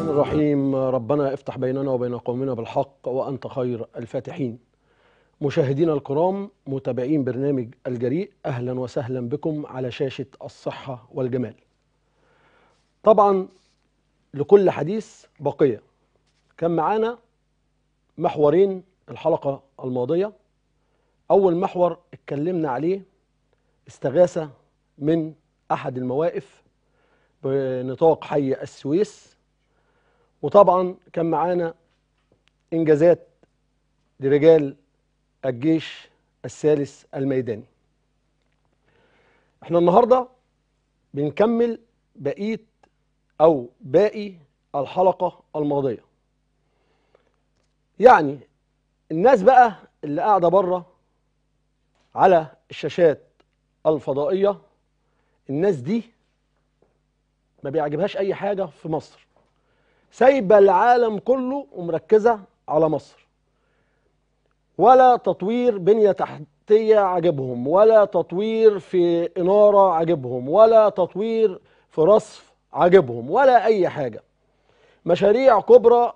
الرحمن الرحيم ربنا افتح بيننا وبين قومنا بالحق وأنت خير الفاتحين مشاهدينا الكرام متابعين برنامج الجريء أهلا وسهلا بكم على شاشة الصحة والجمال طبعا لكل حديث بقية كان معانا محورين الحلقة الماضية أول محور اتكلمنا عليه استغاثة من أحد المواقف بنطاق حي السويس وطبعا كان معانا إنجازات لرجال الجيش الثالث الميداني احنا النهارده بنكمل بقيه او باقي الحلقه الماضيه يعني الناس بقى اللي قاعده بره على الشاشات الفضائيه الناس دي ما بيعجبهاش اي حاجه في مصر سايبه العالم كله ومركزه على مصر ولا تطوير بنية تحتية عجبهم ولا تطوير في إنارة عجبهم ولا تطوير في رصف عجبهم ولا أي حاجة مشاريع كبرى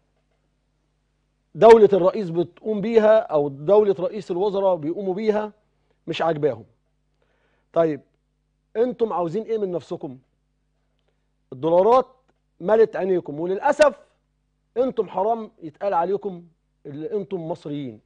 دولة الرئيس بتقوم بيها أو دولة رئيس الوزراء بيقوموا بيها مش عاجباهم طيب انتم عاوزين ايه من نفسكم الدولارات ملت عينيكم وللأسف انتم حرام يتقال عليكم اللي انتم مصريين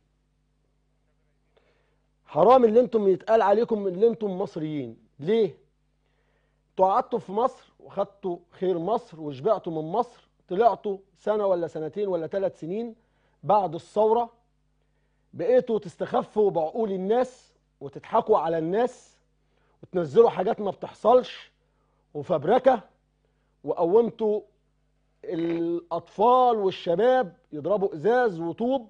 حرام اللي انتم يتقال عليكم اللي انتم مصريين ليه انتوا قعدتوا في مصر وخدتوا خير مصر وشبعتوا من مصر طلعتوا سنة ولا سنتين ولا ثلاث سنين بعد الثورة بقيتوا تستخفوا بعقول الناس وتضحكوا على الناس وتنزلوا حاجات ما بتحصلش وفبركة وقومتوا الاطفال والشباب يضربوا ازاز وطوب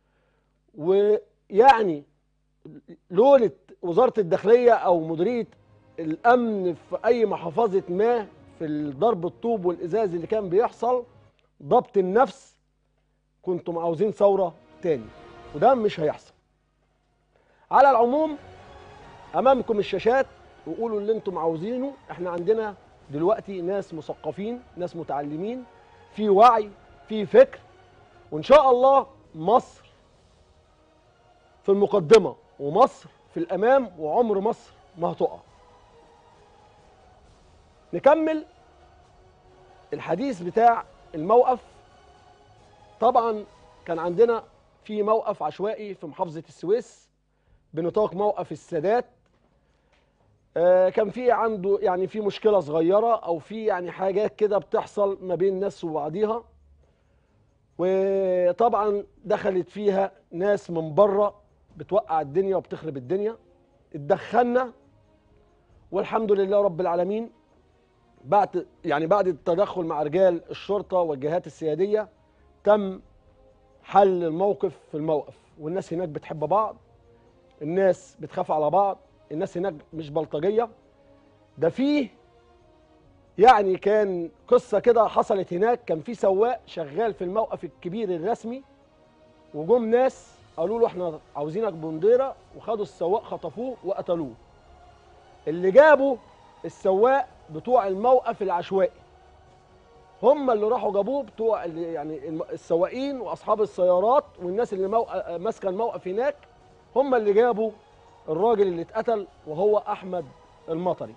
ويعني لوله وزاره الداخليه او مديريه الامن في اي محافظه ما في ضرب الطوب والازاز اللي كان بيحصل ضبط النفس كنتم عاوزين ثوره تاني وده مش هيحصل على العموم امامكم الشاشات وقولوا اللي انتم عاوزينه احنا عندنا دلوقتي ناس مثقفين ناس متعلمين في وعي في فكر وان شاء الله مصر في المقدمه ومصر في الامام وعمر مصر ما هتقع نكمل الحديث بتاع الموقف طبعا كان عندنا في موقف عشوائي في محافظه السويس بنطاق موقف السادات آه كان في عنده يعني في مشكله صغيره او في يعني حاجات كده بتحصل ما بين ناس وبعضيها وطبعا دخلت فيها ناس من بره بتوقع الدنيا وبتخرب الدنيا اتدخلنا والحمد لله رب العالمين بعد يعني بعد التدخل مع رجال الشرطه والجهات السياديه تم حل الموقف في الموقف والناس هناك بتحب بعض الناس بتخاف على بعض الناس هناك مش بلطجيه ده فيه يعني كان قصه كده حصلت هناك كان في سواق شغال في الموقف الكبير الرسمي وجم ناس قالوا له احنا عاوزينك بنديره وخدوا السواق خطفوه وقتلوه اللي جابوا السواق بتوع الموقف العشوائي هم اللي راحوا جابوه بتوع اللي يعني السواقين واصحاب السيارات والناس اللي ماسكه الموقف هناك هم اللي جابوا الراجل اللي اتقتل وهو احمد المطري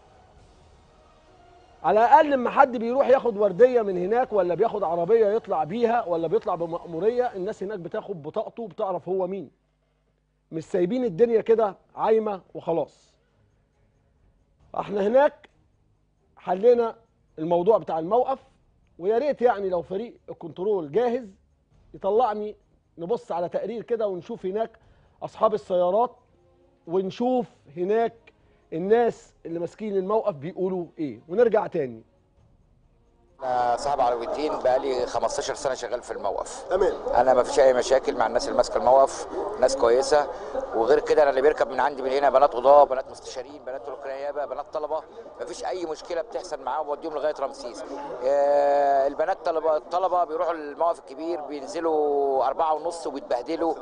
على الاقل لما حد بيروح ياخد ورديه من هناك ولا بياخد عربيه يطلع بيها ولا بيطلع بمأموريه الناس هناك بتاخد بطاقته بتعرف هو مين مش سايبين الدنيا كده عايمه وخلاص احنا هناك حلينا الموضوع بتاع الموقف ويا ريت يعني لو فريق الكنترول جاهز يطلعني نبص على تقرير كده ونشوف هناك اصحاب السيارات ونشوف هناك الناس اللي ماسكين الموقف بيقولوا ايه ونرجع تاني انا صاحب عربيتين بقالي 15 سنه شغال في الموقف تمام انا ما فيش اي مشاكل مع الناس اللي ماسكه الموقف ناس كويسه وغير كده انا اللي بيركب من عندي من هنا بنات قضاه بنات مستشارين بنات ركن نيابه بنات طلبه ما فيش اي مشكله بتحصل معاهم بوديهم لغايه رمسيس آه، البنات طلبه الطلبه بيروحوا الموقف الكبير بينزلوا أربعة ونص وبيتبهدلوا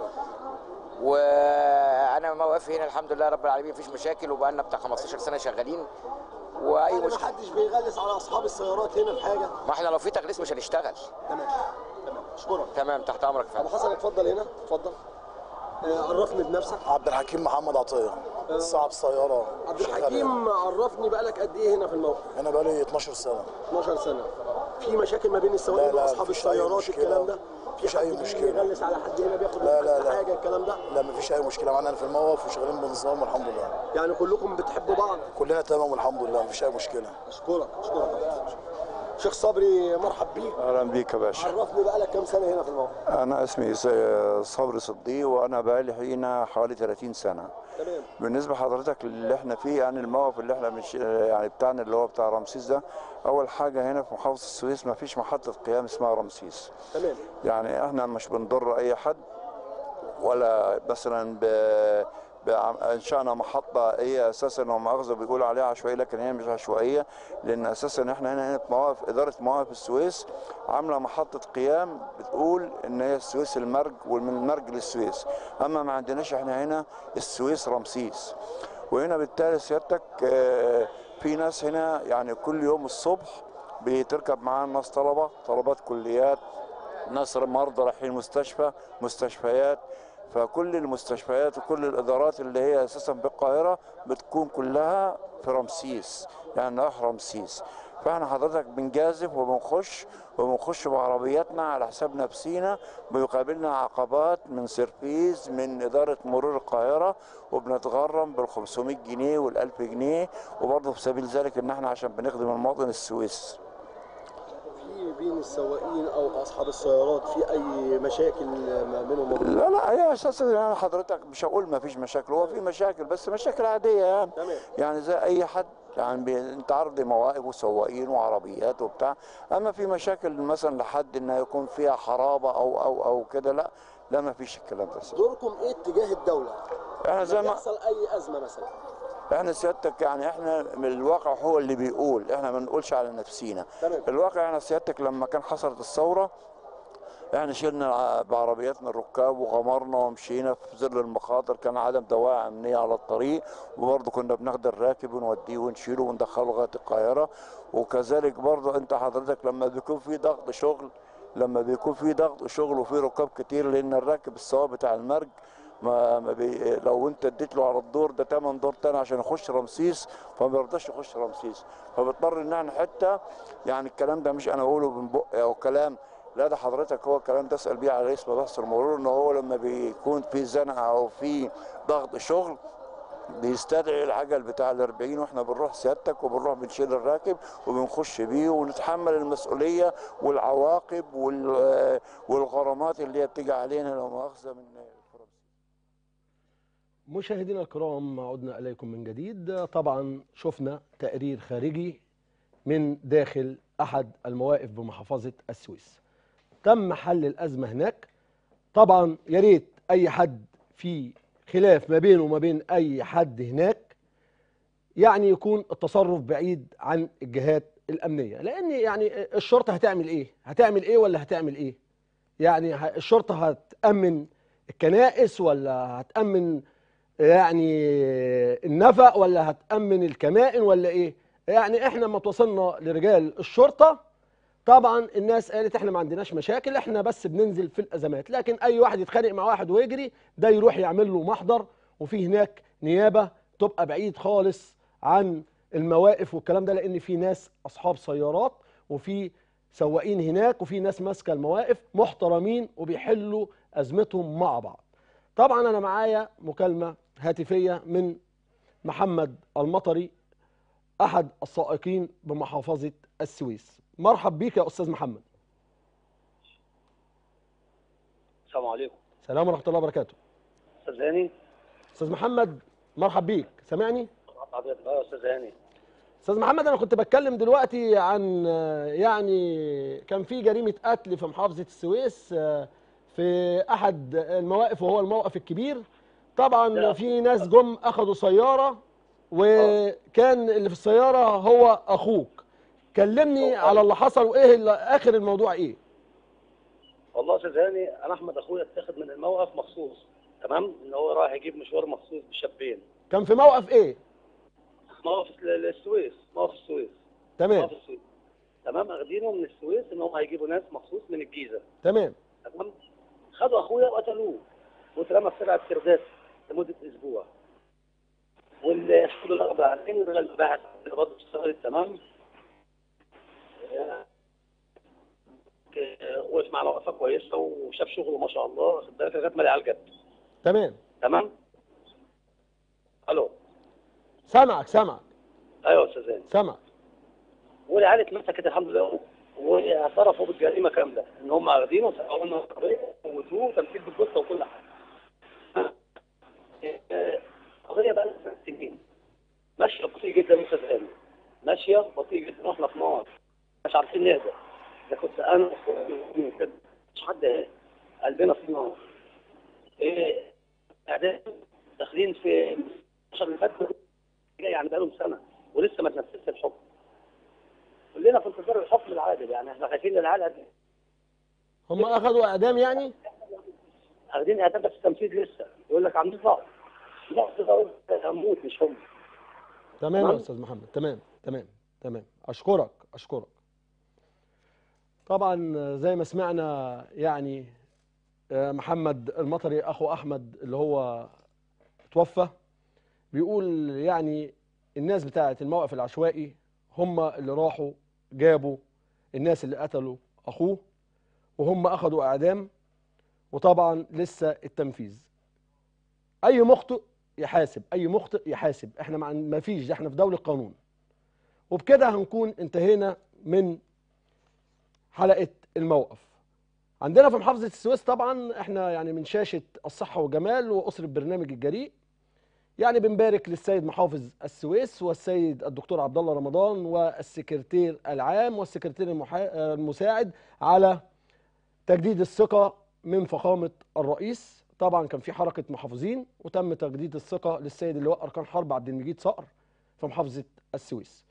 وانا موقفي هنا الحمد لله رب العالمين مفيش مشاكل وبقالنا بتاع 15 سنه شغالين واي يعني ما مشكله حدش بيغلس على اصحاب السيارات هنا في حاجه ما احنا لو في تغليس مش هنشتغل تمام تمام اشكرك تمام تحت امرك يا ابو فندم حسن اتفضل هنا اتفضل آه، عرفني بنفسك عبد الحكيم محمد عطيه صاحب سياره عبد شغال الحكيم عرفني بقالك قد ايه هنا في الموقف هنا بقالي 12 سنه 12 سنه في مشاكل ما بين السواقين لا، لا، واصحاب مفيش أي السيارات مشكلة. الكلام ده في مفيش حد أي بيجي مشكلة. يغلس على حد هنا بياخد لا، لا، من لا. حاجه الكلام ده لا مفيش اي مشكله معانا في الموقف وشغالين بنظام والحمد لله يعني كلكم بتحبوا بعض كلنا تمام والحمد لله مفيش اي مشكله اشكرك اشكرك شيخ صبري مرحب بيك اهلا بيك يا باشا عرفني بقالك كام سنه هنا في الموقف انا اسمي س- صبري صديق وانا بقالي هنا حوالي 30 سنه تمام بالنسبه لحضرتك اللي احنا فيه يعني الموقف اللي احنا مش يعني بتاعنا اللي هو بتاع رمسيس ده اول حاجه هنا في محافظه السويس ما فيش محطه قيام اسمها رمسيس تمام يعني احنا مش بنضر اي حد ولا مثلا ب... بعم- انشانا محطه هي اساسا هم مؤاخذه بيقولوا عليها عشوائيه لكن هي مش عشوائيه لان اساسا احنا هنا هنا في مواقف اداره مواقف السويس عامله محطه قيام بتقول ان هي السويس المرج ومن المرج للسويس اما ما عندناش احنا هنا السويس رمسيس وهنا بالتالي سيادتك آه، في ناس هنا يعني كل يوم الصبح بتركب معانا ناس طلبه طلبات كليات ناس مرضى رايحين مستشفى مستشفيات فكل المستشفيات وكل الادارات اللي هي اساسا بالقاهره بتكون كلها في رمسيس يعني رايح رمسيس فاحنا حضرتك بنجازف وبنخش وبنخش بعربياتنا على حساب نفسينا بيقابلنا عقبات من سيرفيس من اداره مرور القاهره وبنتغرم بال 500 جنيه وال 1000 جنيه وبرضه في سبيل ذلك ان احنا عشان بنخدم المواطن السويسي في بين السواقين او اصحاب السيارات في اي مشاكل ما بينهم وبين لا لا هي اساسا يعني حضرتك مش هقول ما فيش مشاكل هو في مشاكل بس مشاكل عاديه يعني تمام. يعني زي اي حد يعني بي- انت عرض مواقف وسواقين وعربيات وبتاع اما في مشاكل مثلا لحد انها يكون فيها حرابه او او او كده لا لا ما فيش الكلام ده دوركم ايه اتجاه الدوله؟ احنا زي لما ما يحصل اي ازمه مثلا احنا سيادتك يعني احنا من الواقع هو اللي بيقول احنا ما بنقولش على نفسينا تمام. الواقع احنا سيادتك لما كان حصلت الثوره احنا شلنا ع- بعربياتنا الركاب وغمرنا ومشينا في ظل المخاطر كان عدم دواعي امنيه على الطريق وبرضه كنا بناخد الراكب ونوديه ونشيله وندخله لغايه القاهره وكذلك برضه انت حضرتك لما بيكون في ضغط شغل لما بيكون في ضغط شغل وفي ركاب كتير لان الراكب السواق بتاع المرج ما, ما بي لو انت اديت له على الدور ده تمن دور تاني عشان يخش رمسيس فما بيرضاش يخش رمسيس فبيضطر ان احنا حته يعني الكلام ده مش انا بقوله من بقي او كلام لا ده حضرتك هو الكلام ده اسال بيه على رئيس مباحث المرور ان هو لما بيكون في زنقه او في ضغط شغل بيستدعي العجل بتاع ال 40 واحنا بنروح سيادتك وبنروح بنشيل الراكب وبنخش بيه ونتحمل المسؤوليه والعواقب وال- والغرامات اللي هي بتيجي علينا لو مؤاخذه من مشاهدينا الكرام عدنا اليكم من جديد طبعا شفنا تقرير خارجي من داخل احد المواقف بمحافظه السويس تم حل الازمه هناك طبعا يا ريت اي حد في خلاف ما بينه وما بين اي حد هناك يعني يكون التصرف بعيد عن الجهات الامنيه لان يعني الشرطه هتعمل ايه هتعمل ايه ولا هتعمل ايه يعني ه- الشرطه هتامن الكنائس ولا هتامن يعني النفق ولا هتامن الكمائن ولا ايه يعني احنا لما توصلنا لرجال الشرطه طبعا الناس قالت احنا ما عندناش مشاكل احنا بس بننزل في الازمات لكن اي واحد يتخانق مع واحد ويجري ده يروح يعمل له محضر وفي هناك نيابه تبقى بعيد خالص عن المواقف والكلام ده لان في ناس اصحاب سيارات وفي سواقين هناك وفي ناس ماسكه المواقف محترمين وبيحلوا ازمتهم مع بعض طبعا انا معايا مكالمه هاتفيه من محمد المطري احد السائقين بمحافظه السويس مرحب بيك يا استاذ محمد السلام عليكم سلام ورحمه الله وبركاته استاذ هاني استاذ محمد مرحب بيك سامعني حضرتك اه يا استاذ هاني استاذ محمد انا كنت بتكلم دلوقتي عن آه، يعني كان في جريمه قتل في محافظه السويس آه، في احد المواقف وهو الموقف الكبير طبعا نعم. في ناس جم اخذوا سياره وكان اللي في السياره هو اخوك كلمني طبعاً. على اللي حصل وايه اللي اخر الموضوع ايه والله يا استاذ هاني انا احمد اخويا اتاخد من الموقف مخصوص تمام ان هو رايح يجيب مشوار مخصوص بشابين كان في موقف ايه موقف السويس موقف السويس تمام موقف السويس تمام اخدينه من السويس ان هم هيجيبوا ناس مخصوص من الجيزه تمام تمام خدوا اخويا وقتلوه واترمى في سبعه سردات لمده اسبوع والحمد لله رب العالمين الراجل الباحث برضه اشتغلت تمام آه، وقف معنا وقفه كويسه وشاف شغله ما شاء الله واخد بالك لغايه ما العيال جت تمام تمام الو سامعك سامعك ايوه يا استاذ زين سامعك والعيال اتمسكت الحمد لله واعترفوا بالجريمه كامله ان هم واخدينه وسرقوا لنا العربيه وموتوه وتمثيل بالجثه وكل حاجه. آه، قضيه بقى لها ثلاث سنين ماشيه بطيء جدا يا استاذ هاني ماشيه بطيء جدا واحنا في نار مش عارفين نهدى اذا كنت انا وأخواتي وأمي وكده مش حد هادي. قلبنا في نار ايه اعداد داخلين في 10 اللي فات يعني بقالهم سنه ولسه ما تنفذش الحكم كلنا في انتظار الحكم العادل يعني احنا خايفين العالم هم اخذوا اعدام يعني اخدين اعدام بس التنفيذ لسه يقول لك عاملين ضغط ضغط ده هموت مش هم تمام يا تمام. استاذ محمد تمام تمام تمام اشكرك اشكرك طبعا زي ما سمعنا يعني آه، محمد المطري اخو احمد اللي هو توفى بيقول يعني الناس بتاعه الموقف العشوائي هم اللي راحوا جابوا الناس اللي قتلوا اخوه وهم اخذوا اعدام وطبعا لسه التنفيذ اي مخطئ يحاسب اي مخطئ يحاسب احنا مع ما فيش ده احنا في دوله قانون وبكده هنكون انتهينا من حلقه الموقف عندنا في محافظه السويس طبعا احنا يعني من شاشه الصحه والجمال واسره برنامج الجريء يعني بنبارك للسيد محافظ السويس والسيد الدكتور عبد الله رمضان والسكرتير العام والسكرتير المحا... المساعد على تجديد الثقه من فخامه الرئيس طبعا كان في حركه محافظين وتم تجديد الثقه للسيد اللواء اركان حرب عبد المجيد صقر في محافظه السويس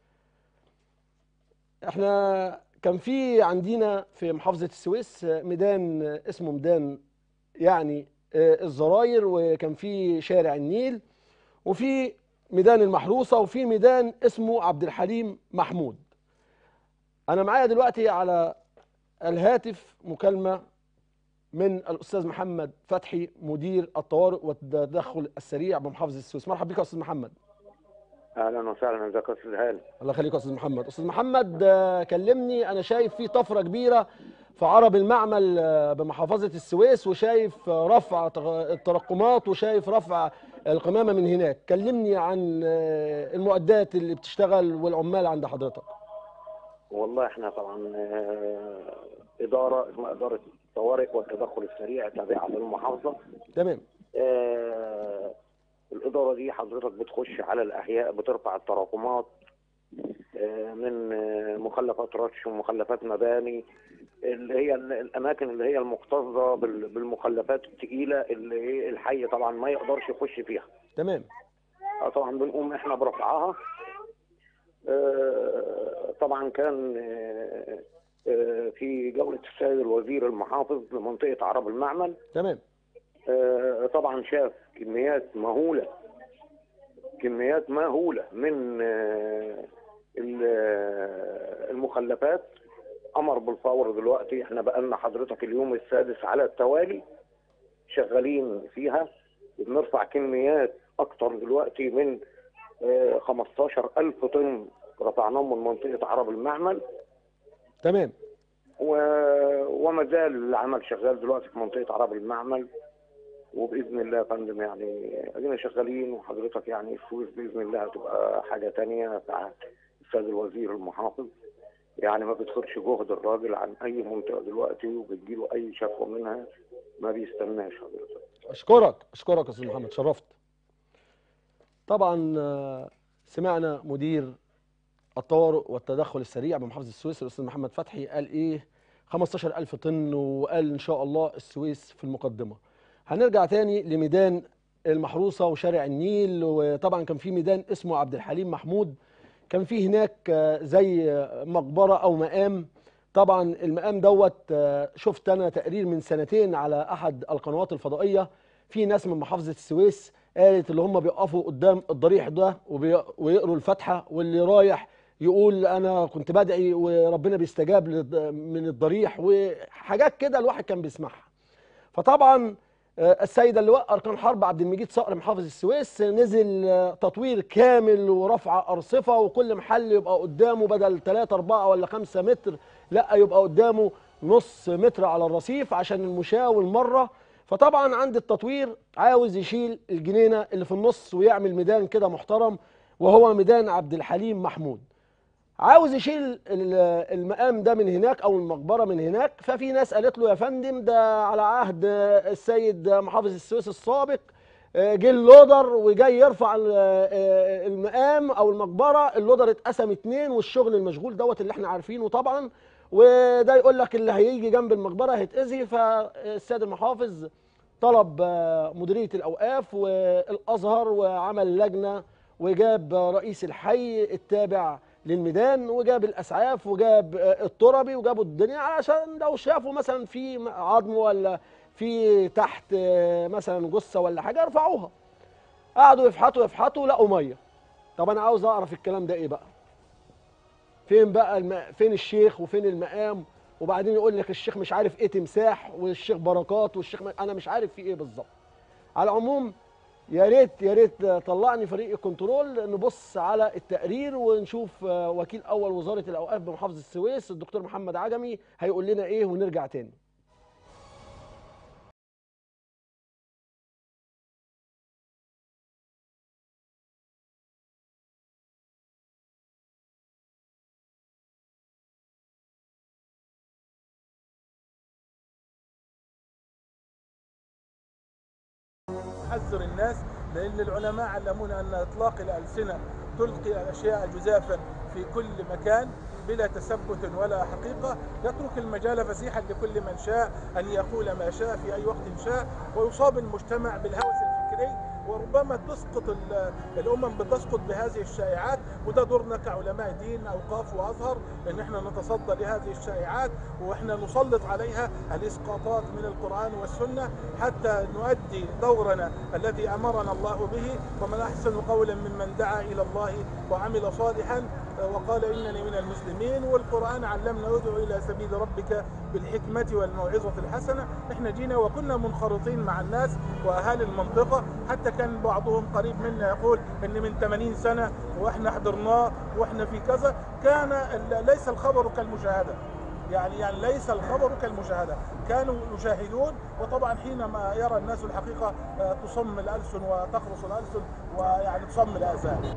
احنا كان في عندنا في محافظه السويس ميدان اسمه ميدان يعني آه، الزراير وكان في شارع النيل وفي ميدان المحروسه وفي ميدان اسمه عبد الحليم محمود انا معايا دلوقتي على الهاتف مكالمه من الاستاذ محمد فتحي مدير الطوارئ والتدخل السريع بمحافظه السويس مرحبا بك يا استاذ محمد اهلا وسهلا ازيك يا استاذ هاني الله يخليك يا استاذ محمد استاذ محمد آه، كلمني انا شايف في طفره كبيره في عرب المعمل آه، بمحافظه السويس وشايف آه، رفع تغ- الترقمات وشايف رفع القمامه من هناك كلمني عن آه، المعدات اللي بتشتغل والعمال عند حضرتك والله احنا طبعا آه، اداره اسمها اداره الطوارئ والتدخل السريع تابعه للمحافظه تمام آه، الاداره دي حضرتك بتخش على الاحياء بترفع التراكمات آه، من آه، مخلفات رش ومخلفات مباني اللي هي ال- الاماكن اللي هي المكتظه بال- بالمخلفات الثقيله اللي إيه الحي طبعا ما يقدرش يخش فيها تمام آه، طبعا بنقوم احنا برفعها آه، طبعا كان آه، آه، في جولة السيد الوزير المحافظ لمنطقة عرب المعمل تمام آه، طبعا شاف كميات مهولة كميات مهولة من آه، ال- آه، المخلفات أمر بالفور دلوقتي احنا بقالنا حضرتك اليوم السادس على التوالي شغالين فيها بنرفع كميات أكتر دلوقتي من آه، 15 ألف طن رفعناهم من منطقة عرب المعمل تمام و... وما زال العمل شغال دلوقتي في منطقة عرب المعمل وبإذن الله يا فندم يعني أدينا شغالين وحضرتك يعني السويس بإذن الله هتبقى حاجة تانية بتاع السيد الوزير المحافظ يعني ما بتخرش جهد الراجل عن أي منطقة دلوقتي وبتجيله أي شكوى منها ما بيستناش حضرتك اشكرك اشكرك يا استاذ محمد شرفت طبعا آه، سمعنا مدير الطوارئ والتدخل السريع بمحافظه السويس الاستاذ محمد فتحي قال ايه 15000 طن وقال ان شاء الله السويس في المقدمه هنرجع تاني لميدان المحروسه وشارع النيل وطبعا كان في ميدان اسمه عبد الحليم محمود كان في هناك آه، زي آه، مقبره او مقام طبعا المقام دوت آه، شفت انا تقرير من سنتين على احد القنوات الفضائيه في ناس من محافظه السويس قالت اللي هم بيقفوا قدام الضريح ده وبي- ويقروا الفاتحه واللي رايح يقول انا كنت بدعي وربنا بيستجاب للض- من الضريح وحاجات كده الواحد كان بيسمعها فطبعا آه، السيدة اللواء أركان حرب عبد المجيد صقر محافظ السويس نزل آه، تطوير كامل ورفع أرصفة وكل محل يبقى قدامه بدل 3 4 ولا 5 متر لا يبقى قدامه نص متر على الرصيف عشان المشاة والمرة فطبعا عند التطوير عاوز يشيل الجنينة اللي في النص ويعمل ميدان كده محترم وهو ميدان عبد الحليم محمود عاوز يشيل ال- المقام ده من هناك او المقبره من هناك ففي ناس قالت له يا فندم ده على عهد السيد محافظ السويس السابق آه، جه اللودر وجاي يرفع ال- آه، المقام او المقبره اللودر اتقسم اتنين والشغل المشغول دوت اللي احنا عارفينه طبعا وده يقول لك اللي هيجي جنب المقبره هيتاذي فالسيد المحافظ طلب آه، مديريه الاوقاف والازهر وعمل لجنه وجاب رئيس الحي التابع للميدان وجاب الاسعاف وجاب آه، التربي وجابوا الدنيا علشان لو شافوا مثلا في عظم ولا في تحت آه، مثلا جثه ولا حاجه يرفعوها قعدوا يفحطوا يفحطوا لقوا ميه طب انا عاوز اعرف الكلام ده ايه بقى فين بقى الم... فين الشيخ وفين المقام وبعدين يقول لك الشيخ مش عارف ايه تمساح والشيخ بركات والشيخ م... انا مش عارف في ايه بالظبط على العموم يا ريت يا ريت طلعني فريق الكنترول نبص على التقرير ونشوف آه، وكيل اول وزاره الاوقاف بمحافظه السويس الدكتور محمد عجمي هيقول لنا ايه ونرجع تاني احذر الناس لان العلماء علمونا ان اطلاق الالسنه تلقي الاشياء جزافا في كل مكان بلا تثبت ولا حقيقه يترك المجال فسيحا لكل من شاء ان يقول ما شاء في اي وقت شاء ويصاب المجتمع بالهوس الفكري وربما تسقط ال- الامم بتسقط بهذه الشائعات وده دورنا كعلماء دين اوقاف وازهر ان احنا نتصدى لهذه الشائعات واحنا نسلط عليها الاسقاطات من القران والسنه حتى نؤدي دورنا الذي امرنا الله به ومن احسن قولا ممن دعا الى الله وعمل صالحا وقال انني من المسلمين والقران علمنا ادعو الى سبيل ربك بالحكمه والموعظه الحسنه احنا جينا وكنا منخرطين مع الناس واهالي المنطقه حتى كان بعضهم قريب منا يقول ان من 80 سنه واحنا حضرناه واحنا في كذا كان ال- ليس الخبر كالمشاهده يعني يعني ليس الخبر كالمشاهده كانوا يشاهدون وطبعا حينما يرى الناس الحقيقه آه، تصم الالسن وتخرص الالسن ويعني تصم الاذان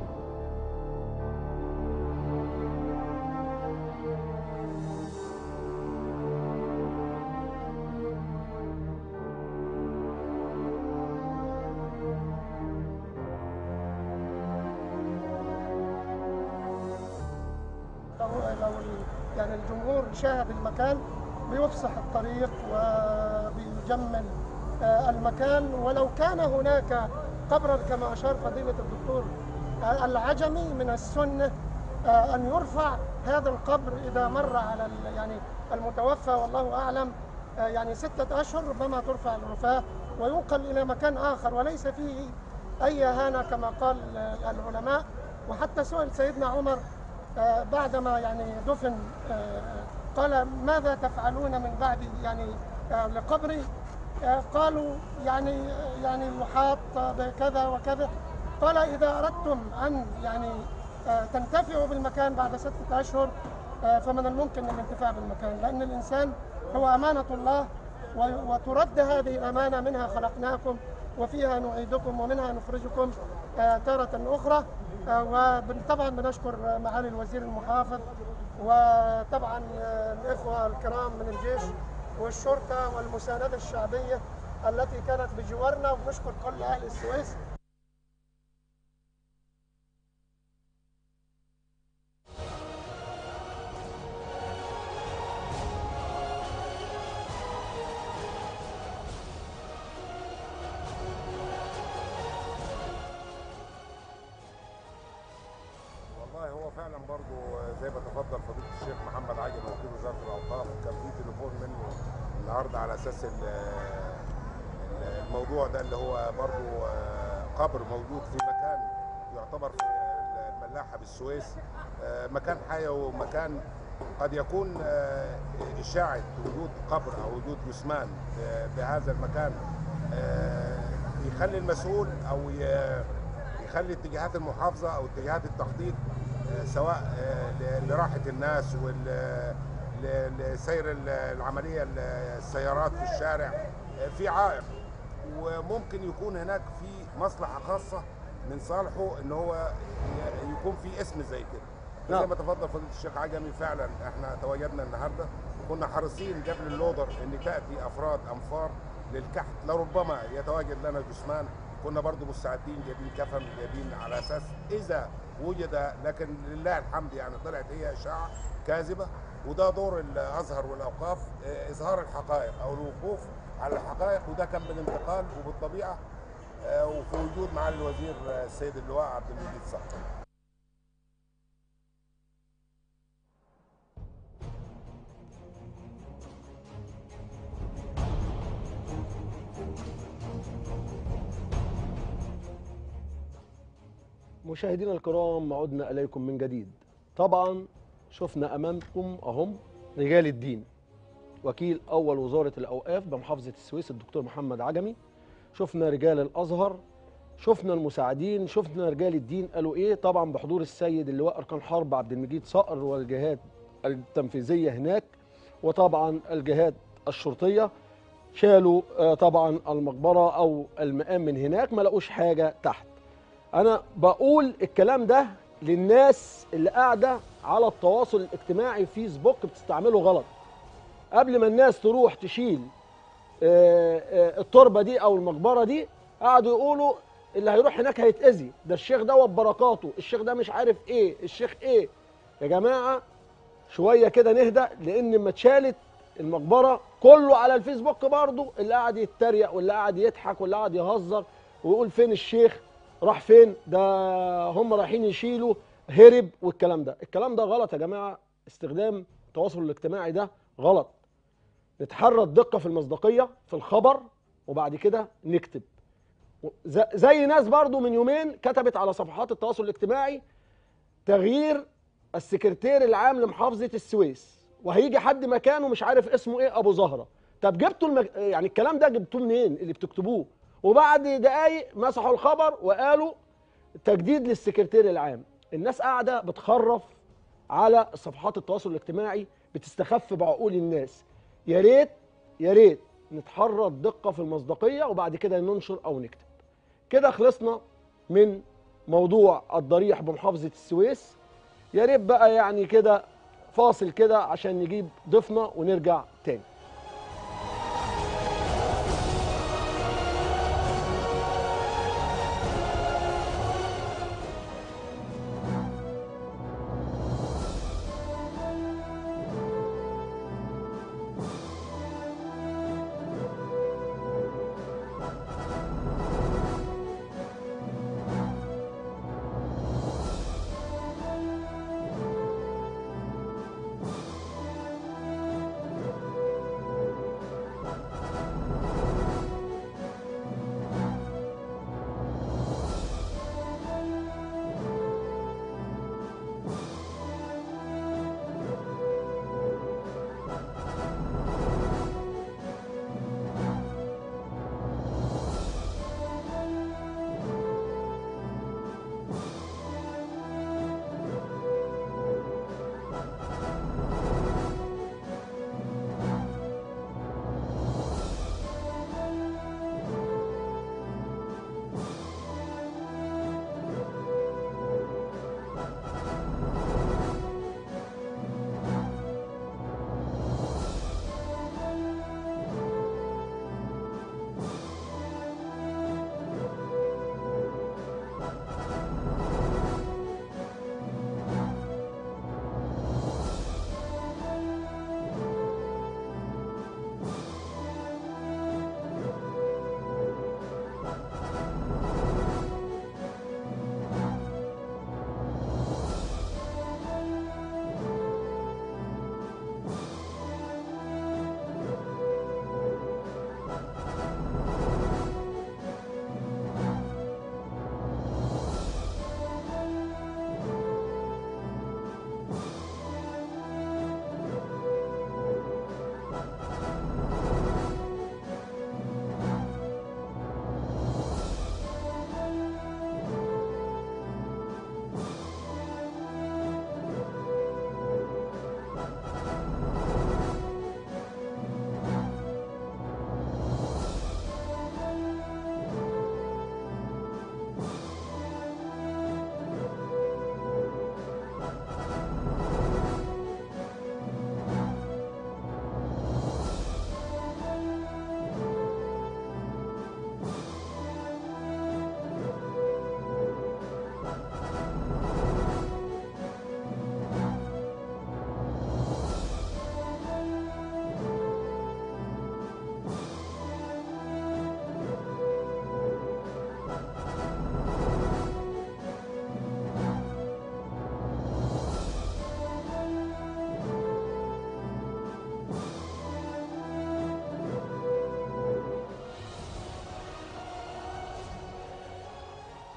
لو لو ال- يعني الجمهور شاهد المكان بيفسح الطريق وبيجمل آه، المكان ولو كان هناك قبرا كما اشار فضيله الدكتور آه، العجمي من السنه آه، ان يرفع هذا القبر اذا مر على ال- يعني المتوفى والله اعلم آه، يعني ستة أشهر ربما ترفع الرفاة وينقل إلى مكان آخر وليس فيه أي إهانة كما قال آه، العلماء وحتى سئل سيدنا عمر آه، بعدما يعني دفن آه، قال ماذا تفعلون من بعد يعني آه، لقبري آه، قالوا يعني يعني يحاط بكذا وكذا قال إذا أردتم أن يعني آه، تنتفعوا بالمكان بعد ستة أشهر آه، فمن الممكن الانتفاع بالمكان لأن الإنسان هو أمانة الله و- وترد هذه الأمانة منها خلقناكم وفيها نعيدكم ومنها نخرجكم آه، تارة أخرى آه، وطبعا بنشكر آه، معالي الوزير المحافظ وطبعا آه، الإخوة الكرام من الجيش والشرطة والمساندة الشعبية التي كانت بجوارنا وبنشكر كل أهل السويس والله هو فعلا برضو زي ما تفضل فضيله الشيخ محمد عاجل وكيل وزاره الاوقاف كان في تليفون منه النهارده على اساس ال- ال- الموضوع ده اللي هو برضو قبر موجود في مكان يعتبر في الملاحه بالسويس آه، مكان حيوي ومكان قد يكون آه، اشاعه وجود قبر او وجود جثمان آه، بهذا المكان آه، يخلي المسؤول او ي- يخلي اتجاهات المحافظه او اتجاهات التخطيط آه، سواء آه، ل- لراحه الناس وال ل- لسير ال- العمليه ال- السيارات في الشارع آه، في عائق وممكن يكون هناك في مصلحه خاصه من صالحه ان هو ي- يكون في اسم زي كده زي نعم. ما تفضل فضيله الشيخ عجمي فعلا احنا تواجدنا النهارده كنا حريصين قبل اللودر ان تاتي افراد انفار للكحت لربما يتواجد لنا جثمان كنا برضو مستعدين جايبين كفن جايبين على اساس اذا وجد لكن لله الحمد يعني طلعت هي اشاعه كاذبه وده دور الازهر والاوقاف اه، اظهار الحقائق او الوقوف على الحقائق وده كان بالانتقال وبالطبيعه اه، وفي وجود معالي الوزير اه، السيد اللواء عبد المجيد صقر مشاهدينا الكرام عدنا اليكم من جديد طبعا شفنا امامكم اهم رجال الدين وكيل اول وزاره الاوقاف بمحافظه السويس الدكتور محمد عجمي شفنا رجال الازهر شفنا المساعدين شفنا رجال الدين قالوا ايه طبعا بحضور السيد اللواء اركان حرب عبد المجيد صقر والجهات التنفيذيه هناك وطبعا الجهات الشرطيه شالوا آه، طبعا المقبره او المقام من هناك ما لقوش حاجه تحت انا بقول الكلام ده للناس اللي قاعده على التواصل الاجتماعي فيسبوك بتستعمله غلط قبل ما الناس تروح تشيل آه، آه، التربه دي او المقبره دي قعدوا يقولوا اللي هيروح هناك هيتاذي ده الشيخ دوت بركاته الشيخ ده مش عارف ايه الشيخ ايه يا جماعه شويه كده نهدى لان لما اتشالت المقبره كله على الفيسبوك برضه اللي قاعد يتريق واللي قاعد يضحك واللي قاعد يهزر ويقول فين الشيخ راح فين ده هم رايحين يشيلوا هرب والكلام ده الكلام ده غلط يا جماعه استخدام التواصل الاجتماعي ده غلط نتحرى الدقه في المصداقيه في الخبر وبعد كده نكتب ز- زي ناس برضو من يومين كتبت على صفحات التواصل الاجتماعي تغيير السكرتير العام لمحافظه السويس وهيجي حد مكانه مش عارف اسمه ايه ابو زهره طب جبتوا المج... يعني الكلام ده جبتوه منين اللي بتكتبوه وبعد دقايق مسحوا الخبر وقالوا تجديد للسكرتير العام الناس قاعده بتخرف على صفحات التواصل الاجتماعي بتستخف بعقول الناس يا ريت يا ريت نتحرى الدقه في المصداقيه وبعد كده ننشر او نكتب كده خلصنا من موضوع الضريح بمحافظه السويس يا ريت بقى يعني كده فاصل كده عشان نجيب ضيفنا ونرجع تاني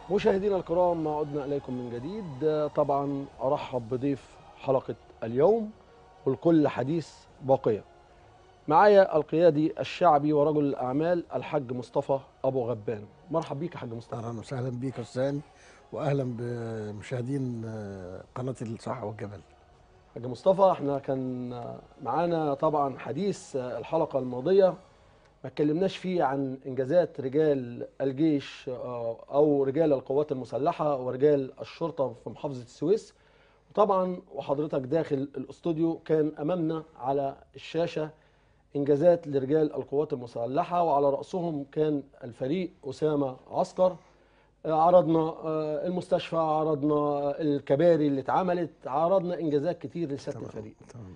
مشاهدينا الكرام ما عدنا اليكم من جديد آه، طبعا ارحب بضيف حلقه اليوم والكل حديث باقيه معايا القيادي الشعبي ورجل الاعمال الحاج مصطفى ابو غبان مرحب بيك يا حاج مصطفى اهلا وسهلا بيك يا استاذ واهلا بمشاهدين آه، قناه الصحه والجبل حاج مصطفى احنا كان معانا طبعا حديث الحلقه الماضيه ما اتكلمناش فيه عن انجازات رجال الجيش آه، او رجال القوات المسلحه ورجال الشرطه في محافظه السويس وطبعا وحضرتك داخل الاستوديو كان امامنا على الشاشه انجازات لرجال القوات المسلحه وعلى راسهم كان الفريق اسامه عسكر آه، عرضنا آه، المستشفى عرضنا الكباري اللي اتعملت عرضنا انجازات كتير لسياده الفريق تمام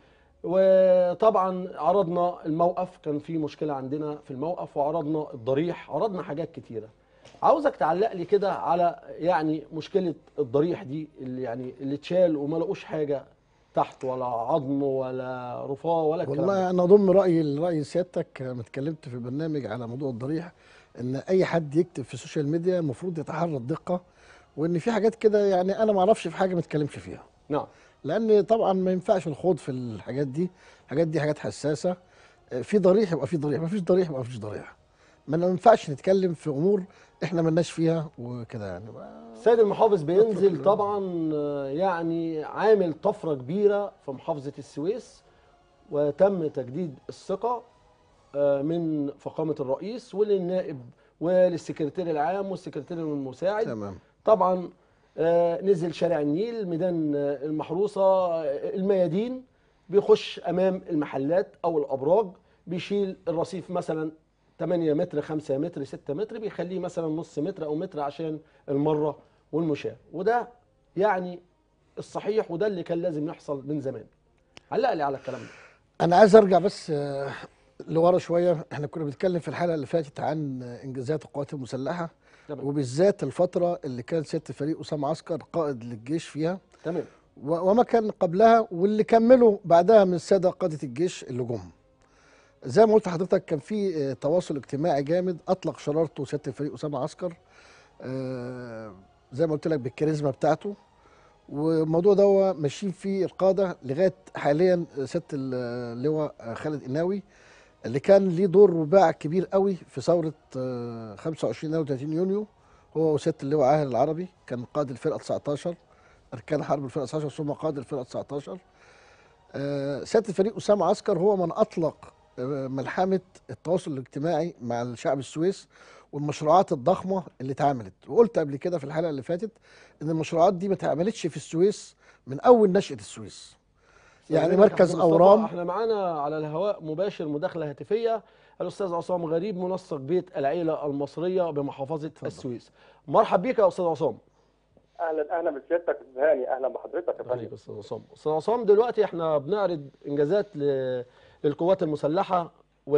وطبعا عرضنا الموقف كان في مشكله عندنا في الموقف وعرضنا الضريح عرضنا حاجات كتيره عاوزك تعلق لي كده على يعني مشكله الضريح دي اللي يعني اللي اتشال وما لقوش حاجه تحت ولا عظم ولا رفاه ولا الكلام ده. والله انا اضم رايي لراي سيادتك لما اتكلمت في برنامج على موضوع الضريح ان اي حد يكتب في السوشيال ميديا المفروض يتحرى الدقه وان في حاجات كده يعني انا ما اعرفش في حاجه ما اتكلمش فيها نعم لان طبعا ما ينفعش الخوض في الحاجات دي الحاجات دي حاجات حساسه آه، في ضريح يبقى في ضريح ما فيش ضريح يبقى ما فيش ضريح ما ينفعش نتكلم في امور احنا ملناش فيها وكده يعني السيد المحافظ بينزل طبعا آه، يعني عامل طفره كبيره في محافظه السويس وتم تجديد الثقه آه، من فخامه الرئيس وللنائب وللسكرتير العام والسكرتير المساعد تمام طبعا آه، نزل شارع النيل ميدان آه، المحروسه آه، الميادين بيخش امام المحلات او الابراج بيشيل الرصيف مثلا 8 متر 5 متر 6 متر بيخليه مثلا نص متر او متر عشان المره والمشاة وده يعني الصحيح وده اللي كان لازم يحصل من زمان علق لي على الكلام ده انا عايز ارجع بس آه، لورا شويه احنا كنا بنتكلم في الحلقه اللي فاتت عن آه، انجازات القوات المسلحه تمام وبالذات الفتره اللي كان سياده الفريق اسامه عسكر قائد للجيش فيها تمام و- وما كان قبلها واللي كملوا بعدها من الساده قاده الجيش اللي جم زي ما قلت لحضرتك كان في آه، تواصل اجتماعي جامد اطلق شرارته سياده الفريق اسامه عسكر آه، زي ما قلت لك بالكاريزما بتاعته والموضوع ده هو ماشيين فيه القاده لغايه حاليا سياده اللواء خالد قناوي اللي كان ليه دور وباع كبير قوي في ثوره آه، 25 يناير 30 يونيو هو وسياده اللواء عاهل العربي كان قائد الفرقه 19 اركان حرب الفرقه 19 ثم قائد الفرقه 19 آه، سياده الفريق اسامه عسكر هو من اطلق آه، ملحمه التواصل الاجتماعي مع الشعب السويس والمشروعات الضخمه اللي اتعملت وقلت قبل كده في الحلقه اللي فاتت ان المشروعات دي ما اتعملتش في السويس من اول نشاه السويس يعني استاذنك يا مركز حاج مصطفى، اورام احنا معانا على الهواء مباشر مداخله هاتفيه الاستاذ عصام غريب منسق بيت العيله المصريه بمحافظه السويس مرحب بيك يا استاذ عصام اهلا اهلا بسيادتك استاذ هاني اهلا بحضرتك يا عليك فندم يا استاذ عصام استاذ عصام دلوقتي احنا بنعرض انجازات ل- للقوات المسلحه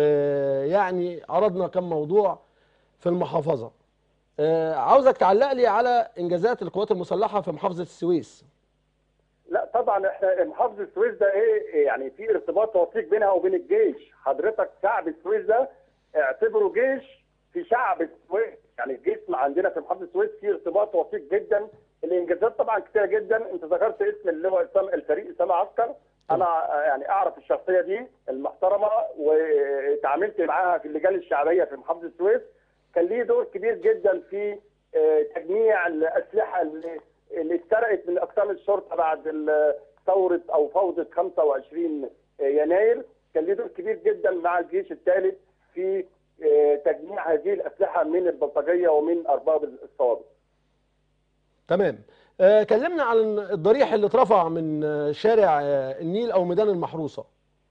ويعني عرضنا كم موضوع في المحافظه آه، عاوزك تعلق لي على انجازات القوات المسلحه في محافظه السويس لا طبعا احنا محافظه السويس ده ايه يعني في ارتباط وثيق بينها وبين الجيش حضرتك شعب السويس ده اعتبره جيش في شعب السويس يعني الجيش عندنا في محافظه السويس في ارتباط وثيق جدا الانجازات طبعا كتيره جدا انت ذكرت اسم اللواء اسام الفريق اسامه عسكر انا آه، يعني اعرف الشخصيه دي المحترمه وتعاملت معاها في اللجان الشعبيه في محافظه السويس كان ليه دور كبير جدا في آه، تجميع الاسلحه اللي اللي اتسرقت من اقسام الشرطه بعد ال- ثوره او فوضى 25 يناير كان ليه دور كبير جدا مع الجيش الثالث في آه، تجميع هذه الاسلحه من البلطجيه ومن ارباب الصوابع. تمام آه، كلمنا عن الضريح اللي اترفع من آه، شارع آه، النيل او ميدان المحروسه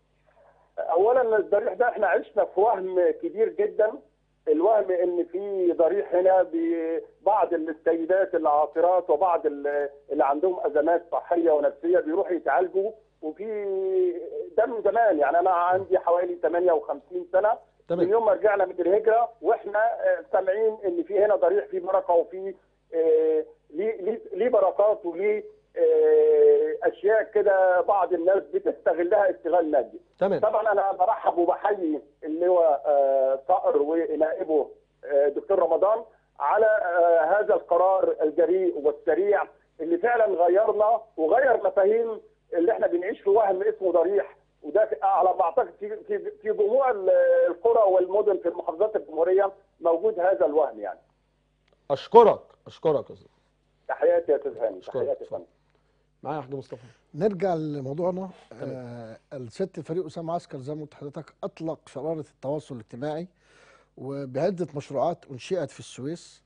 اولا الضريح ده احنا عشنا في وهم كبير جدا الوهم ان في ضريح هنا ببعض السيدات العاطرات وبعض ال- اللي عندهم ازمات صحيه ونفسيه بيروحوا يتعالجوا وفي ده من زمان يعني انا عندي حوالي 58 سنه تمام. من يوم ما رجعنا من الهجره واحنا آه، سامعين ان في هنا ضريح فيه بركه وفي آه، ليه ليه- ليه بركات وليه آه، اشياء كده بعض الناس بتستغلها استغلال مادي. تمام طبعا انا برحب وبحيي اللواء آه، صقر ونائبه آه، دكتور رمضان على آه، هذا القرار الجريء والسريع اللي فعلا غيرنا وغير مفاهيم اللي احنا بنعيش في وهم اسمه ضريح وده في- على ما اعتقد في في في جموع ال- القرى والمدن في المحافظات الجمهوريه موجود هذا الوهم يعني اشكرك اشكرك يا استاذ تحياتي يا استاذ هاني أشكرك. تحياتي يا اتفضل. فندم معايا يا حاج مصطفى نرجع لموضوعنا آه الست فريق اسامه عسكر زي ما قلت لحضرتك اطلق شراره التواصل الاجتماعي وبعده مشروعات انشئت في السويس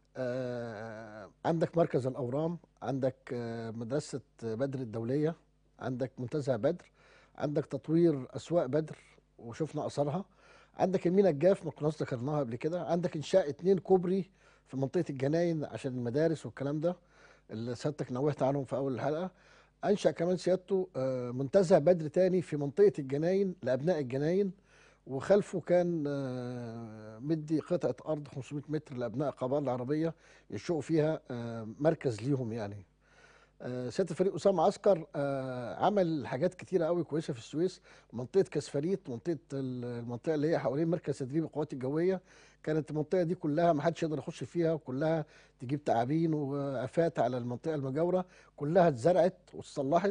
آه عندك مركز الاورام عندك آه مدرسه بدر الدوليه عندك منتزه بدر عندك تطوير اسواق بدر وشفنا اثرها عندك المينا الجاف ما كناش ذكرناها قبل كده عندك انشاء اتنين كوبري في منطقه الجناين عشان المدارس والكلام ده اللي سيادتك نوهت عنهم في اول الحلقه انشا كمان سيادته آه، منتزه بدر تاني في منطقه الجناين لابناء الجناين وخلفه كان آه، مدي قطعه ارض 500 متر لابناء القبائل العربيه ينشئوا فيها آه، مركز ليهم يعني آه، سياده الفريق اسامه عسكر آه، عمل حاجات كتيره قوي كويسه في السويس منطقه كسفريت منطقه ال- المنطقه اللي هي حوالين مركز تدريب القوات الجويه كانت المنطقه دي كلها ما حدش يقدر يخش فيها وكلها تجيب تعابين وافات على المنطقه المجاوره كلها اتزرعت واتصلحت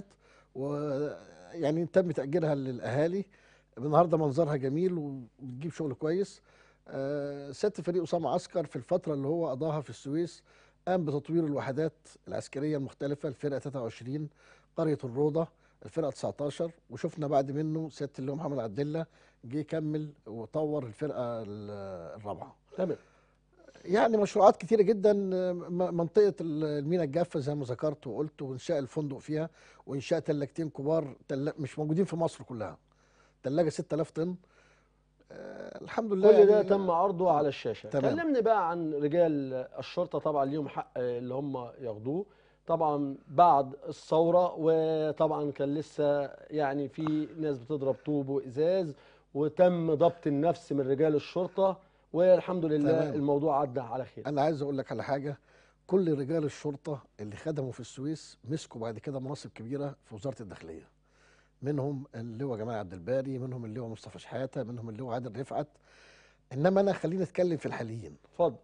ويعني تم تاجيرها للاهالي النهارده منظرها جميل وبتجيب شغل كويس آه، سياده الفريق اسامه عسكر في الفتره اللي هو قضاها في السويس قام بتطوير الوحدات العسكريه المختلفه الفرقه 23 قريه الروضه الفرقه 19 وشفنا بعد منه سياده اللواء محمد عبد الله جه يكمل وطور الفرقه ال- الرابعه تمام يعني مشروعات كتيرة جدا م- منطقة ال- المينا الجافة زي ما ذكرت وقلت وإنشاء الفندق فيها وإنشاء تلاجتين كبار تل... مش موجودين في مصر كلها تلاجة 6000 طن آه الحمد لله كل ده يعني تم عرضه على الشاشه تمام. كلمني بقى عن رجال الشرطه طبعا ليهم حق اللي هم ياخدوه طبعا بعد الثوره وطبعا كان لسه يعني في ناس بتضرب طوب وازاز وتم ضبط النفس من رجال الشرطه والحمد لله تمام. الموضوع عدى على خير أنا عايز أقول لك على حاجة كل رجال الشرطة اللي خدموا في السويس مسكوا بعد كده مناصب كبيرة في وزارة الداخلية منهم اللواء جمال عبد الباري منهم اللواء مصطفى شحاتة منهم اللواء عادل رفعت إنما أنا خليني أتكلم في الحاليين اتفضل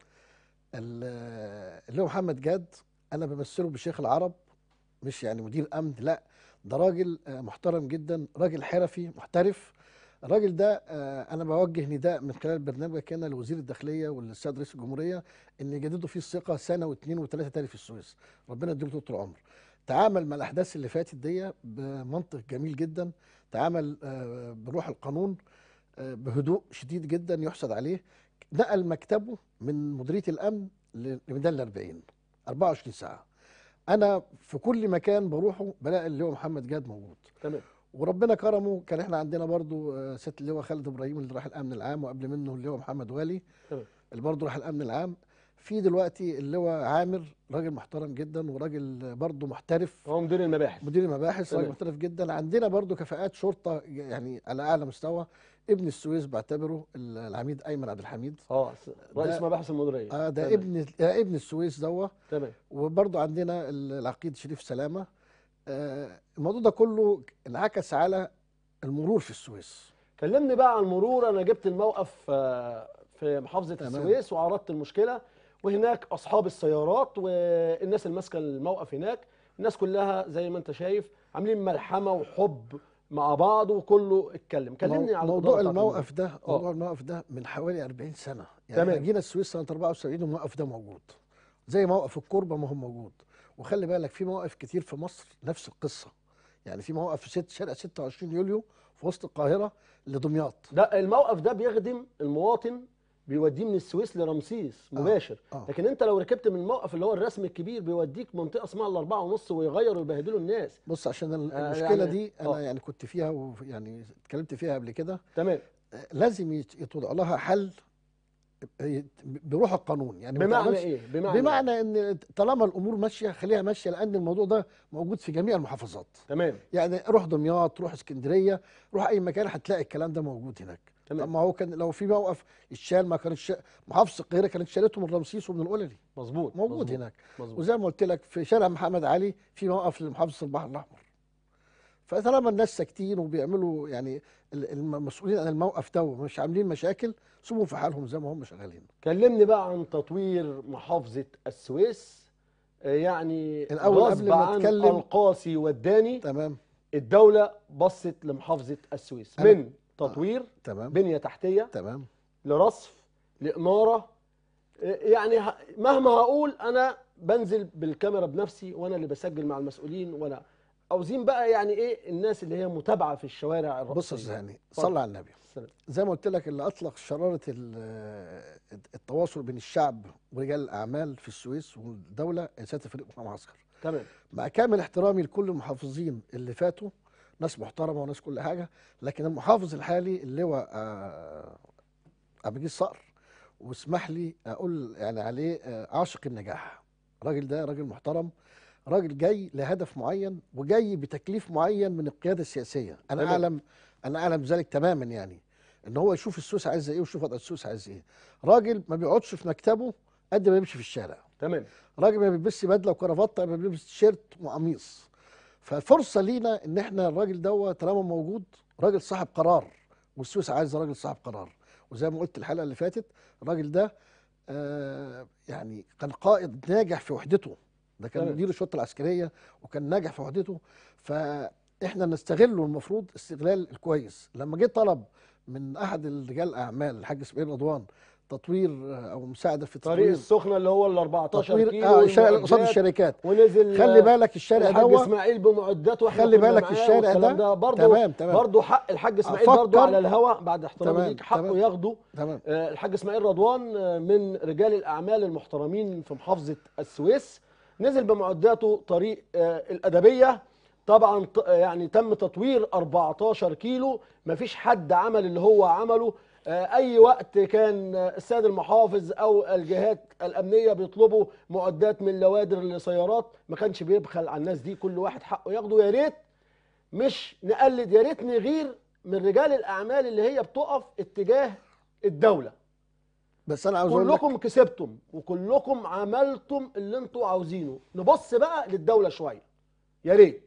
ال- اللي هو محمد جاد انا بمثله بشيخ العرب مش يعني مدير امن لا ده راجل آه، محترم جدا راجل حرفي محترف الراجل ده آه، انا بوجه نداء من خلال برنامجك هنا لوزير الداخليه وللسيد رئيس الجمهوريه ان يجددوا فيه الثقه سنه واثنين وثلاثه تاني في السويس ربنا يديله طول العمر تعامل مع الاحداث اللي فاتت دي بمنطق جميل جدا تعامل آه، بروح القانون آه، بهدوء شديد جدا يحسد عليه نقل مكتبه من مديريه الامن ل- لميدان الأربعين 24 ساعه انا في كل مكان بروحه بلاقي اللي هو محمد جاد موجود تمام وربنا كرمه كان احنا عندنا برضو آه، سياده اللواء خالد ابراهيم اللي راح الامن العام وقبل منه اللواء محمد والي تمام اللي برضه راح الامن العام في دلوقتي اللواء عامر راجل محترم جدا وراجل برضه محترف هو مدير المباحث مدير المباحث راجل تمام. محترف جدا عندنا برضه كفاءات شرطه يعني على اعلى مستوى ابن السويس بعتبره ال- العميد ايمن عبد الحميد اه رئيس ده- مباحث المديريه اه ده تمام. ابن ده ابن السويس دوا تمام وبرضه عندنا ال- العقيد شريف سلامه آه الموضوع ده كله انعكس على المرور في السويس كلمني بقى عن المرور انا جبت الموقف آه، في محافظه تمام. السويس وعرضت المشكله وهناك اصحاب السيارات والناس اللي ماسكه الموقف هناك الناس كلها زي ما انت شايف عاملين ملحمه وحب مع بعض وكله اتكلم كلمني مو- عن موضوع الإدارة بتاعت الموقف ده آه. موضوع الموقف ده من حوالي 40 سنه يعني تمام. احنا جينا السويس سنه 74 والموقف ده موجود زي موقف الكوربه ما هو موجود وخلي بالك في مواقف كتير في مصر نفس القصه يعني في مواقف في ست شارع 26 يوليو في وسط القاهره لدمياط ده الموقف ده بيخدم المواطن بيوديه من السويس لرمسيس مباشر آه. لكن انت لو ركبت من الموقف اللي هو الرسم الكبير بيوديك منطقه اسمها الاربعه ونص ويغيروا ويبهدلوا الناس بص عشان ال- آه، المشكله يعني- دي انا آه. يعني كنت فيها ويعني اتكلمت فيها قبل كده تمام آه، لازم يت- يتوضع لها حل آه، بروح القانون يعني ما بمعنى تعملش- ايه بمعنى, بمعنى ان طالما الامور ماشيه خليها ماشيه لان الموضوع ده موجود في جميع المحافظات تمام يعني روح دمياط روح اسكندريه روح اي مكان هتلاقي الكلام ده موجود هناك تمام. طب ما هو كان لو في موقف الشال ما كانتش محافظه القاهره كانت شالته من رمسيس ومن القللي مظبوط موجود مظبوط. هناك مظبوط وزي ما قلت لك في شارع محمد علي في موقف لمحافظه البحر الاحمر فطالما الناس ساكتين وبيعملوا يعني ال- المسؤولين عن الموقف ده ومش عاملين مشاكل سيبهم في حالهم زي ما هم شغالين كلمني بقى عن تطوير محافظة السويس آه، يعني الأول غصب قبل ما عن أتكلم- القاسي والداني تمام الدوله بصت لمحافظه السويس أنا- من تطوير تمام بنيه تحتيه تمام لرصف لإنارة يعني ه- مهما هقول أنا بنزل بالكاميرا بنفسي وأنا اللي بسجل مع المسؤولين وأنا عاوزين بقى يعني إيه الناس اللي هي متابعة في الشوارع بص يا الرئيسية زهاني اتفضل. صلى على النبي السلام. زي ما قلت لك اللي اطلق شراره ال- التواصل بين الشعب ورجال الاعمال في السويس والدوله سياده فريق محمد عسكر تمام مع كامل احترامي لكل المحافظين اللي فاتوا ناس محترمه وناس كل حاجه لكن المحافظ الحالي اللواء آه، عبد الجليل صقر واسمح لي اقول يعني عليه آه، عاشق النجاح الراجل ده راجل محترم راجل جاي لهدف معين وجاي بتكليف معين من القياده السياسيه انا تمام. اعلم انا اعلم ذلك تماما يعني ان هو يشوف السويس عايزه ايه ويشوف وضع السويس عايز ايه راجل ما بيقعدش في مكتبه قد ما يمشي في الشارع تمام راجل ما بيلبسش بدله وكرافته ما بيلبس تيشيرت وقميص ففرصه لينا ان احنا الراجل دوت طالما موجود راجل صاحب قرار والسويس عايزه راجل صاحب قرار وزي ما قلت الحلقه اللي فاتت الراجل ده آه يعني كان قائد ناجح في وحدته ده كان تمام. مدير الشرطه العسكريه وكان ناجح في وحدته فاحنا نستغله المفروض استغلال الكويس لما جه طلب من احد الرجال الاعمال الحاج اسماعيل رضوان تطوير آه، او مساعده في طريق تطوير السخنة اللي هو ال 14 تطوير كيلو اه الشارع قصاد والمعدات، الشركات ونزل خلي بالك الشارع الحاج دوت اسماعيل بمعدات واحنا خلي كنا بالك معاه الشارع والكلام ده برضه تمام تمام برضه حق الحاج اسماعيل أفكر- برضه على الهوا بعد احترامي تمام، ليك حقه تمام. ياخده تمام آه، الحاج اسماعيل رضوان آه، من رجال الاعمال المحترمين في محافظه السويس نزل بمعداته طريق آه، الادبيه طبعا ط- آه، يعني تم تطوير 14 كيلو مفيش حد عمل اللي هو عمله آه، اي وقت كان آه، السيد المحافظ او الجهات الامنيه بيطلبوا معدات من لوادر لسيارات ما كانش بيبخل على الناس دي كل واحد حقه ياخده يا ريت مش نقلد يا ريت نغير من رجال الاعمال اللي هي بتقف اتجاه الدوله بس انا عاوز اقول لك كلكم كسبتم وكلكم عملتم اللي انتوا عاوزينه نبص بقى للدوله شويه يا ريت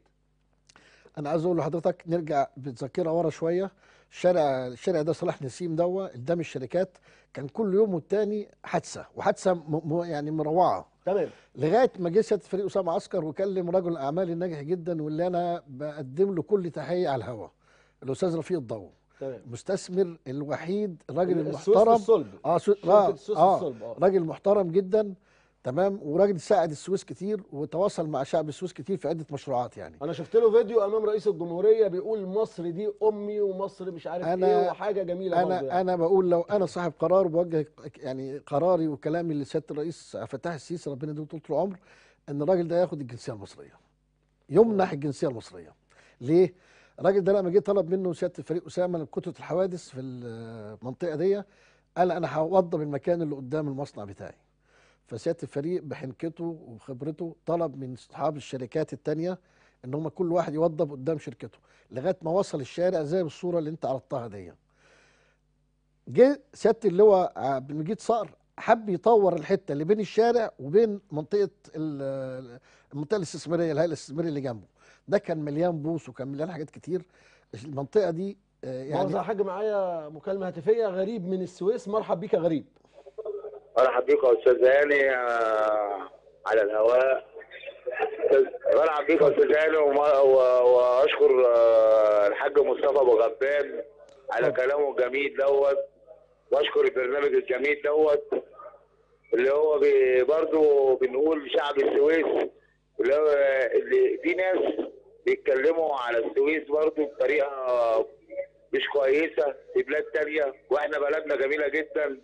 انا عاوز اقول لحضرتك نرجع بالذاكره ورا شويه الشارع الشارع ده صلاح نسيم دوا قدام الشركات كان كل يوم والتاني حادثه وحادثه م... م... يعني مروعه تمام لغايه ما جه سياده فريق اسامه عسكر وكلم رجل الاعمال الناجح جدا واللي انا بقدم له كل تحيه على الهوا الاستاذ رفيق الضو تمام المستثمر الوحيد الراجل السويس المحترم الصلب اه سو... شركة آه, السويس آه الصلب اه راجل محترم جدا تمام وراجل ساعد السويس كتير وتواصل مع شعب السويس كتير في عده مشروعات يعني انا شفت له فيديو امام رئيس الجمهوريه بيقول مصر دي امي ومصر مش عارف أنا- ايه وحاجه جميله برضه انا يعني. انا بقول لو انا صاحب قرار بوجه يعني قراري وكلامي لسياده الرئيس عبد الفتاح السيسي ربنا يديله طول العمر ان الراجل ده ياخد الجنسيه المصريه يمنح الجنسيه المصريه ليه الراجل ده لما جه طلب منه سياده الفريق اسامه كتله الحوادث في المنطقه دي قال انا هوضب المكان اللي قدام المصنع بتاعي فسياده الفريق بحنكته وخبرته طلب من اصحاب الشركات التانية ان هم كل واحد يوضب قدام شركته لغايه ما وصل الشارع زي الصوره اللي انت عرضتها دي جه سياده اللواء عبد المجيد صقر حب يطور الحته اللي بين الشارع وبين منطقه ال- المنطقه الاستثماريه الهيئه الاستثماريه اللي جنبه ده كان مليان بوص وكان مليان حاجات كتير المنطقه دي آه، يعني يعني يا حاج معايا مكالمه هاتفيه غريب من السويس مرحب بيك يا غريب مرحب بيك يا استاذ هاني آه، على الهواء مرحب بيك يا استاذ هاني وما- و- واشكر آه، الحاج مصطفى ابو غبان على كلامه الجميل دوت واشكر البرنامج الجميل دوت اللي هو بي- برضو بنقول شعب السويس اللي هو اللي في ناس بيتكلموا على السويس برضو بطريقه مش كويسه في بلاد تانية واحنا بلدنا جميله جدا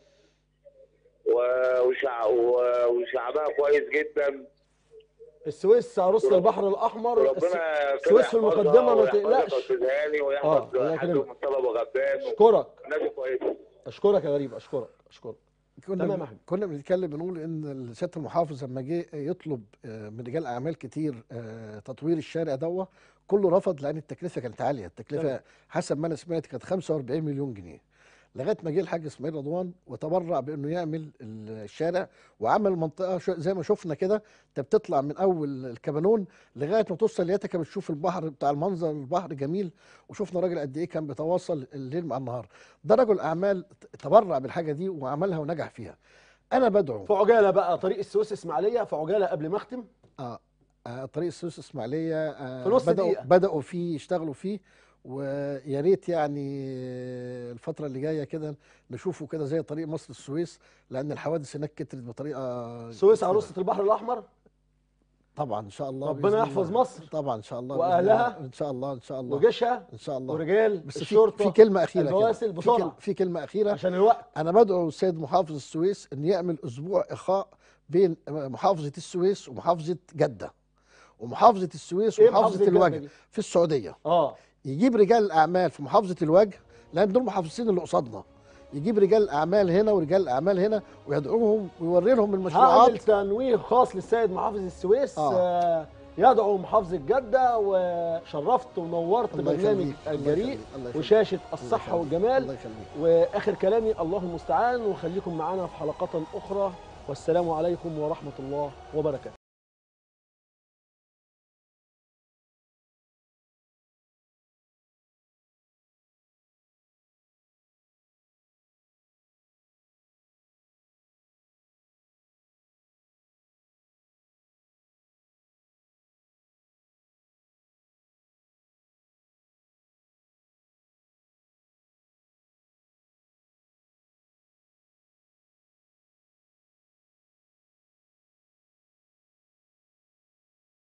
و- وشع... و- وشعبها كويس جدا السويس عروسه البحر الاحمر الس- وربنا السويس في المقدمه ما تقلقش استاذ هاني اه ويحفظ الله حاج يكرمك مصطفى ابو غبان اشكرك الناس كويسه اشكرك يا غريب اشكرك اشكرك كنا تمام يا بن- حاج. كنا بنتكلم بنقول ان سياده المحافظ لما جه يطلب آه، من رجال اعمال كتير آه، تطوير الشارع دوه كله رفض لان التكلفه كانت عاليه التكلفه تمام. حسب ما انا سمعت كانت 45 مليون جنيه لغايه ما جه الحاج اسماعيل رضوان وتبرع بانه يعمل الشارع وعمل منطقه شو- زي ما شفنا كده انت بتطلع من اول الكبانون لغايه ما توصل ليتك بتشوف البحر بتاع المنظر البحر جميل وشفنا راجل قد ايه كان بيتواصل الليل مع النهار ده رجل اعمال تبرع بالحاجه دي وعملها ونجح فيها انا بدعو في عجاله بقى طريق السويس اسماعيليه في عجاله قبل ما اختم اه آه، طريق السويس اسماعيليه آه في نص بداوا دقيقة. بداوا فيه يشتغلوا فيه ويا ريت يعني آه، الفتره اللي جايه كده نشوفه كده زي طريق مصر السويس لان الحوادث هناك كترت بطريقه السويس كتيرة. عروسه البحر الاحمر طبعا ان شاء الله ربنا بإذن يحفظ الله. مصر طبعا ان شاء الله بإذن وأهلها الله. ان شاء الله ان شاء الله وجيشها ان شاء الله ورجال بس في الشرطه في كلمه اخيره كده. البواسل في بسرعه كل- في كلمه اخيره عشان الوقت انا بدعو السيد محافظ السويس ان يعمل اسبوع اخاء بين محافظه السويس ومحافظه جده ومحافظه السويس إيه ومحافظه محافظة جدة الوجه دي؟ في السعوديه اه يجيب رجال الاعمال في محافظه الوجه لان دول محافظين اللي قصادنا يجيب رجال اعمال هنا ورجال اعمال هنا ويدعوهم ويوري لهم هعمل المشروعات تنويه خاص للسيد محافظ السويس آه. آه. يدعو محافظة جدة وشرفت ونورت الله برنامج يخليك، الله الجريء يخليك، الله يخليك. وشاشة الله الصحة يخليك، والجمال الله يخليك واخر كلامي الله المستعان وخليكم معنا في حلقات اخرى والسلام عليكم ورحمه الله وبركاته